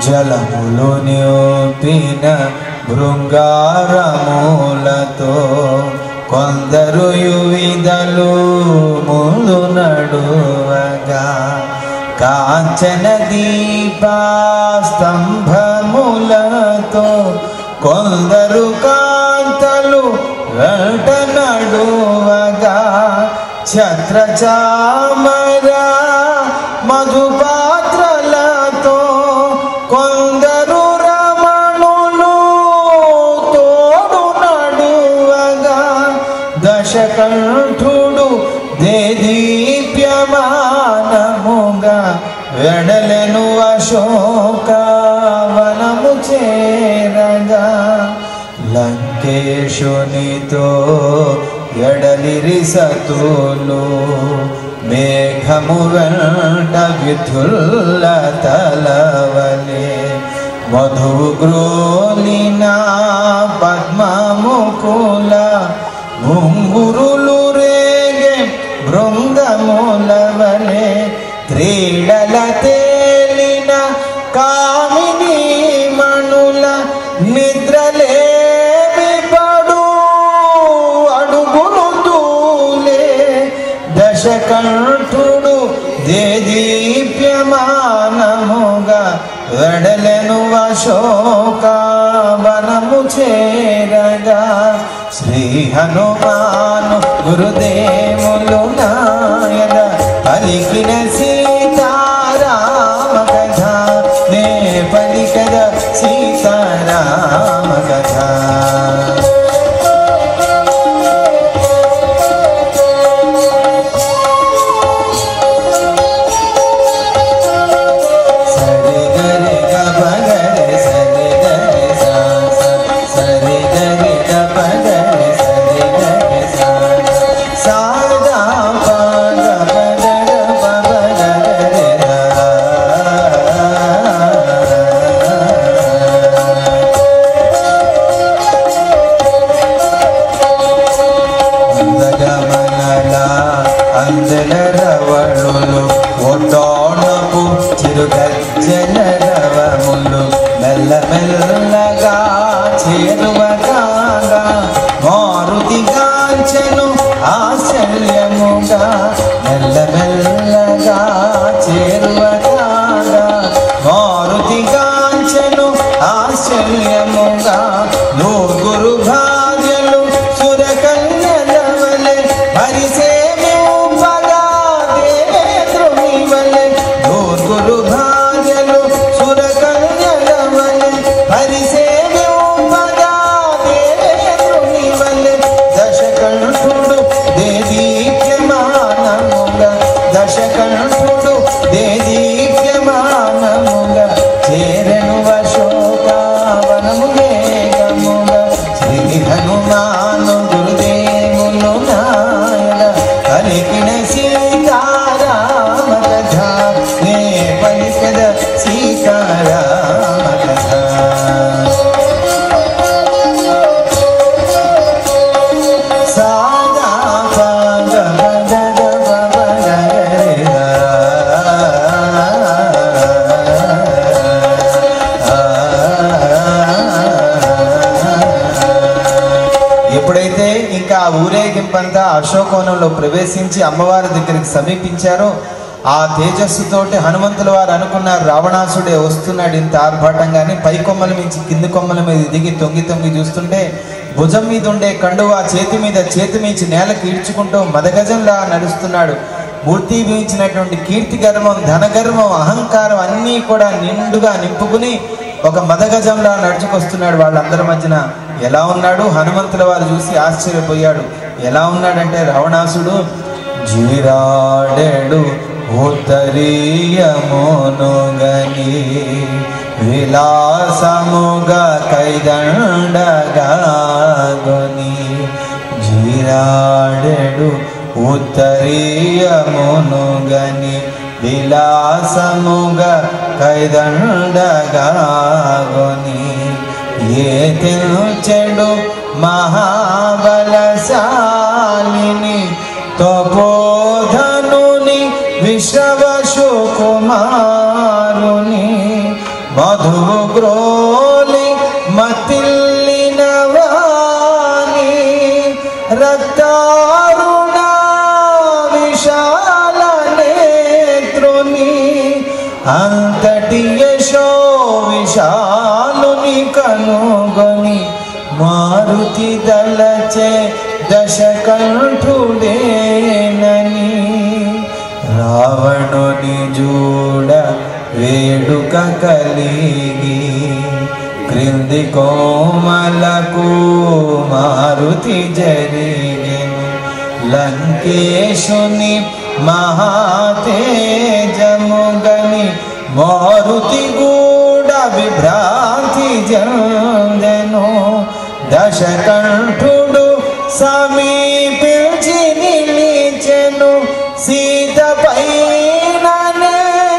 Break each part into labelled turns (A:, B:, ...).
A: జలములు నింపిన భృంగారములతో కొందరు యువిదలు ముందు నడువగా కాంచన దీపాస్తంభములతో కొందరు కాంతలు వెంట నడువగా ఛత్రచామర మధుపాత్రలతో కొందరు రమణులు తోడు నడువగా దశకంఠుడు దేదీప్యమానముగా వెడలెను అశోక వనము చేరగా లంకేశునితో ఎడలిరి సతులు మేఘము వెంట విధుల్ల తలవలే మధువు గ్రోలిన పద్మముకుల ముంగురులు రేగే బృంగముల వలె క్రీడల తేలిన కామిని మణుల నిద్రలేమి పడు అడుగులు తూలే దశకంఠుడు దేదీప్యమానముగా వెడలెను అశోక వనము చేరగా శ్రీ హనుమాను గురుదేవులు నాయన పలికిన సీతారామ కథ నే పలికద సీతారామ కథ సరి గరి గ పగరి సరి గరి సా సా. సరి గరి గ పగరి సరి గరి సా సా. సా గా ప గ ప గ గ ప ప గ గ రి రా. అందగమనల అందల రవణులు ఒడ్డోణపు చిరుగజ్జల రవములు మెల్ల మెల్లగా చేరువగా మారుతి గాంచెను ఆశ్చర్యముగా మెల్ల మెల్లగా చేరువగా మారుతి గాంచెను ఆశ్చర్యముగా నూగురు భార్యలు సురకన్యలవలె పరిసేవింపగా దేవేంద్రుని వలె నూగురు భార్యలు సురకన్యలవలె పరిసేవింపగా దేవేంద్రుని వలె దశకంఠుడు దేదీప్యమానముగా దశకంఠుడు దేదీప్యమానముగా చేరెను అశోకావనము వేగముగా శ్రీ హనుమాను గురుదేవులు నాయన పలికిన సీతారామ కథ నే పలికద సీతారామ కథ సాగా పగ పగ గ పగ రి రా. ఎప్పుడైతే ఇంకా ఆ ఊరేగింపంతా అశోకవనంలో ప్రవేశించి అమ్మవారి దగ్గరికి సమీపించారో ఆ తేజస్సుతోటి హనుమంతుల వారు అనుకున్నారు రావణాసుడే వస్తున్నాడు ఇంత ఆర్భాటంగాని పై కొమ్మల మించి కింది కొమ్మల మీద దిగి తొంగి తొంగి చూస్తుంటే భుజం మీద ఉండే కండువా చేతి మీద చేతి మించి నేలకు ఈడ్చుకుంటూ మదగజంలా నడుస్తున్నాడు మూర్తి మించినటువంటి కీర్తి గర్వం ధనగర్వం అహంకారం అన్నీ కూడా నిండుగా నింపుకుని ఒక మదగజంలా నడుచుకొస్తున్నాడు వాళ్ళందరి మధ్యన ఎలా ఉన్నాడు హనుమంతుల వారు చూసి ఆశ్చర్యపోయాడు ఎలా ఉన్నాడంటే రావణాసుడు జీరాడెడు ఉత్తరీయమునుగని విలాసముగా కైదండగాగొని జీరాడెడు ఉత్తరీయమునుగని విలాసముగా కైదండగాగొని ఏ చెడు మహాబలశాలిని తపోధనుని విశ్వశుకుమారుని మధు అంతటి యశో విశాలుని కనుగొని మారుతి దళచే దశకంఠుడేనని రావణుని జూడ వేడుక కలిగి క్రింది కోమలకు మారుతి జరిగెను లంకేశుని మహాతేజముగని మారుతి గూడ విభ్రాంతి జందెను దశకంఠుడు సమీపించి నిలిచెను సీత పైననే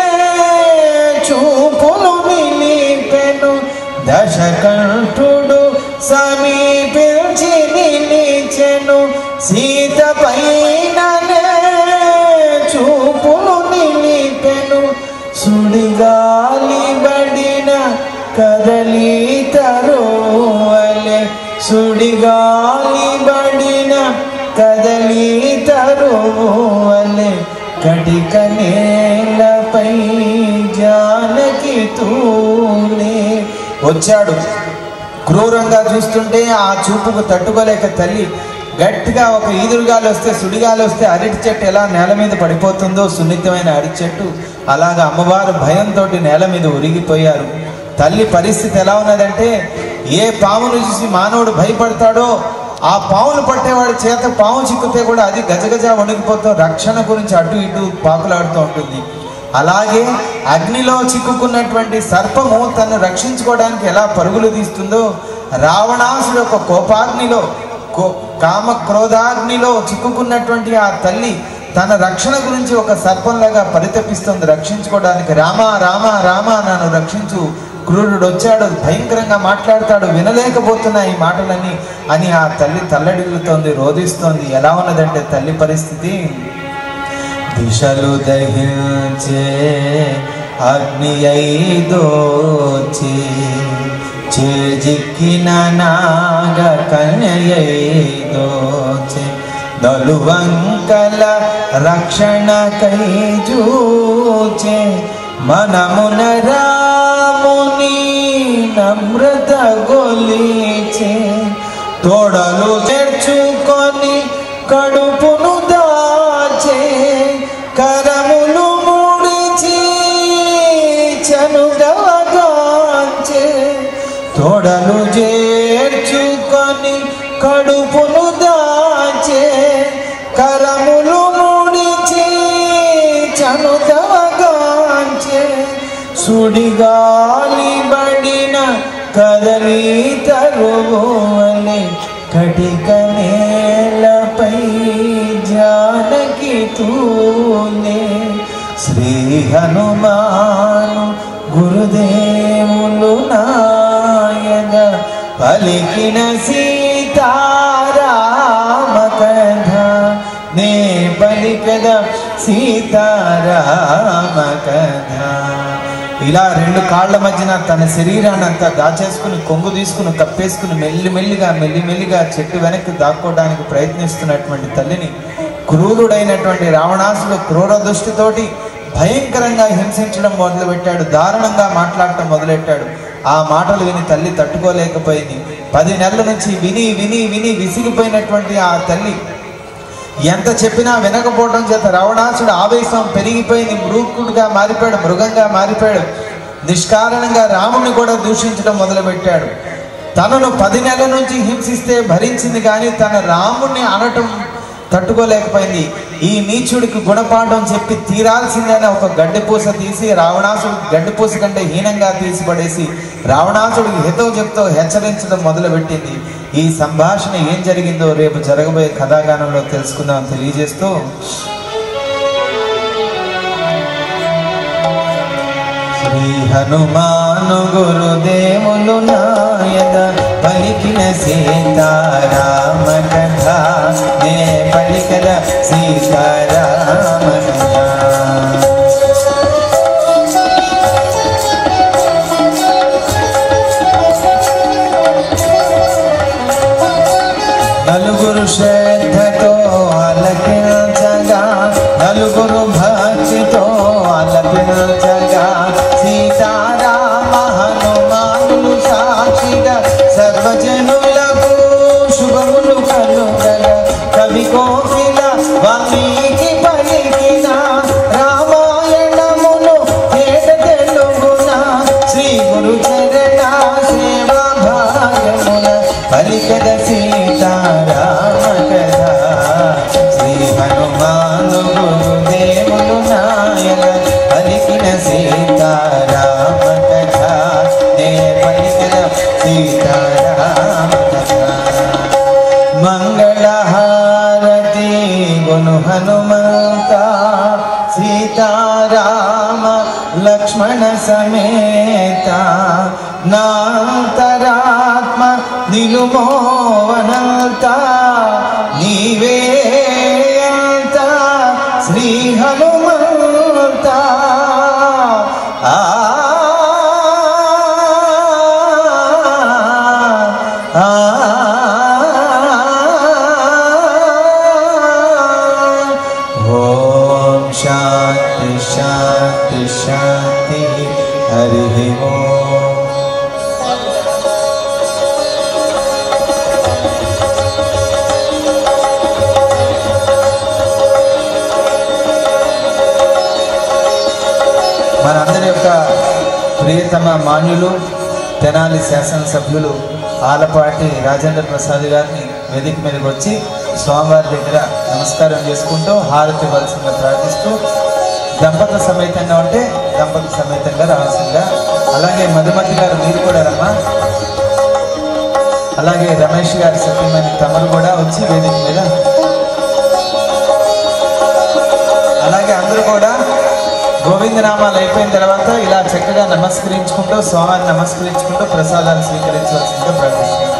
A: చూపులు నిలిపెను దశకంఠుడు సమీపించి నిలిచెను సీత పైననే చూపులు నిలిపెను సుడిగాలి బడిన కదలి తరువలే సుడిగాలి బడిన కదలి తరువలే కటిక నేలపై జానకి తూలే వచ్చాడు క్రూరంగా చూస్తుంటే ఆ చూపుకు తట్టుకోలేక తల్లి గట్టిగా ఒక ఈదురుగాలి వస్తే సుడిగాలి వస్తే అరటి చెట్టు ఎలా నేల మీద పడిపోతుందో సున్నితమైన అరటి చెట్టు అలాగా అమ్మవారు భయంతో నేల మీద ఉరిగిపోయారు తల్లి పరిస్థితి ఎలా ఉన్నదంటే ఏ పామును చూసి మానవుడు భయపడతాడో ఆ పామును పట్టేవాడి చేత పాము చిక్కితే కూడా అది గజగజ వణికిపోతూ రక్షణ గురించి అటు ఇటు పాకులాడుతూ ఉంటుంది అలాగే అగ్నిలో చిక్కుకున్నటువంటి సర్పము తను రక్షించుకోవడానికి ఎలా పరుగులు తీస్తుందో రావణాసుడు యొక్క కోపాగ్నిలో కో కామ క్రోధాగ్నిలో చిక్కుకున్నటువంటి ఆ తల్లి తన రక్షణ గురించి ఒక సర్పంలాగా పరితపిస్తుంది రక్షించుకోవడానికి రామ రామ రామ నన్ను రక్షించు క్రూరుడు వచ్చాడు భయంకరంగా మాట్లాడతాడు వినలేకపోతున్నా ఈ మాటలని అని ఆ తల్లి తల్లడిల్లుతోంది రోధిస్తోంది ఎలా ఉన్నదంటే తల్లి పరిస్థితి దిశలు దహించే అగ్ని ఐదోచి చేజిక్కిన నాగ కన్యైదోచే నలువంకల రక్షణ కైజూచే మనమున రాముని నమ్రత గొలిచే తోడలు చేర్చుకొని కడుపును దాచే కరములు ముడిచి చనుగవగాంచే తోడలు చేర్చుకొని కడుపును దాచే కరములు ముడిచి చనుగవగాంచే సుడిగాలి బడిన కదలి తరువలే కటిక నేలపై జానకి తూలే శ్రీ హనుమాను గురుదేవులు నాయన పలికిన సీతారామ కథ నే పలికద సీతారామ కథ ఇలా రెండు కాళ్ళ మధ్యన తన శరీరాన్ని అంతా దాచేసుకుని కొంగు తీసుకుని కప్పేసుకుని మెల్లి మెల్లిగా మెల్లి మెల్లిగా చెట్టు వెనక్కి దాక్కోవడానికి ప్రయత్నిస్తున్నటువంటి తల్లిని క్రూరుడైనటువంటి రావణాసుడు క్రూర దృష్టితోటి భయంకరంగా హింసించడం మొదలుపెట్టాడు దారుణంగా మాట్లాడటం మొదలెట్టాడు ఆ మాటలు విని తల్లి తట్టుకోలేకపోయింది పది నెలల నుంచి విని విని విని విసిగిపోయినటువంటి ఆ తల్లి ఎంత చెప్పినా వినకపోవడం చేత రావణాసుడు ఆవేశం పెరిగిపోయింది మృగుడుగా మారిపోయాడు మృగంగా మారిపోయాడు నిష్కారణంగా రాముని కూడా దూషించడం మొదలుపెట్టాడు తనను పది నెలల నుంచి హింసిస్తే భరించింది కానీ తన రాముణ్ణి అనటం తట్టుకోలేకపోయింది ఈ నీచుడికి గుణపాఠం చెప్పి తీరాల్సిందని ఒక గడ్డిపూస తీసి రావణాసుడు గడ్డిపూస కంటే హీనంగా తీసిపడేసి రావణాసుడికి హితవు చెప్తూ హెచ్చరించడం మొదలుపెట్టింది ఈ సంభాషణ ఏం జరిగిందో రేపు జరగబోయే కథాగానంలో తెలుసుకుందాం తెలియజేస్తూ శ్రీ హనుమాను గురుదేవులు నాయన పలికిన సీతారామ కథ నే పలికల సీతారామ కథ నలుగురు శ్రద్ధతో అలకించగా నలుగురు భక్తితో అలకించగా వాల్మీకి పలికిన రామాయణమును తేట తెలుగున శ్రీ గురు చరణ సేవా భాగమున పలికద సీతారామ కథ శ్రీ హనుమాను గురుదేవులు నాయన పలికిన సీతారామ కథ నే పలికద సీతారామ కథ మంగళహారతి గును హనుమంత సీతారామ లక్ష్మణ సమేత నాంతరాత్మ నిలుమోవనంత నీవే అంత శ్రీ హనుమంత ఆ ఓం శాంతి శాంతి శాంతి హరి ఓం మనందరి యొక్క ప్రియతమ మాన్యులు తెనాలి శాసనసభ్యులు ఆలపాటి రాజేంద్ర ప్రసాద్ గారిని వేదిక మీదకి వచ్చి స్వామివారి దగ్గర నమస్కారం చేసుకుంటూ హారతి ఇవ్వాల్సిందిగా ప్రార్థిస్తూ దంపత సమేతంగా ఉంటే దంపత సమేతంగా రావాల్సిందిగా అలాగే మధుమతి గారు మీరు కూడా రమ్మా అలాగే రమేష్ గారి సత్యమైన తమరు కూడా వచ్చి వేదిక మీద అలాగే అందరూ కూడా గోవిందనామాలు అయిపోయిన తర్వాత ఇలా చక్కగా నమస్కరించుకుంటూ స్వామిని నమస్కరించుకుంటూ ప్రసాదాలు స్వీకరించవలసిందిగా ప్రార్థిస్తున్నాం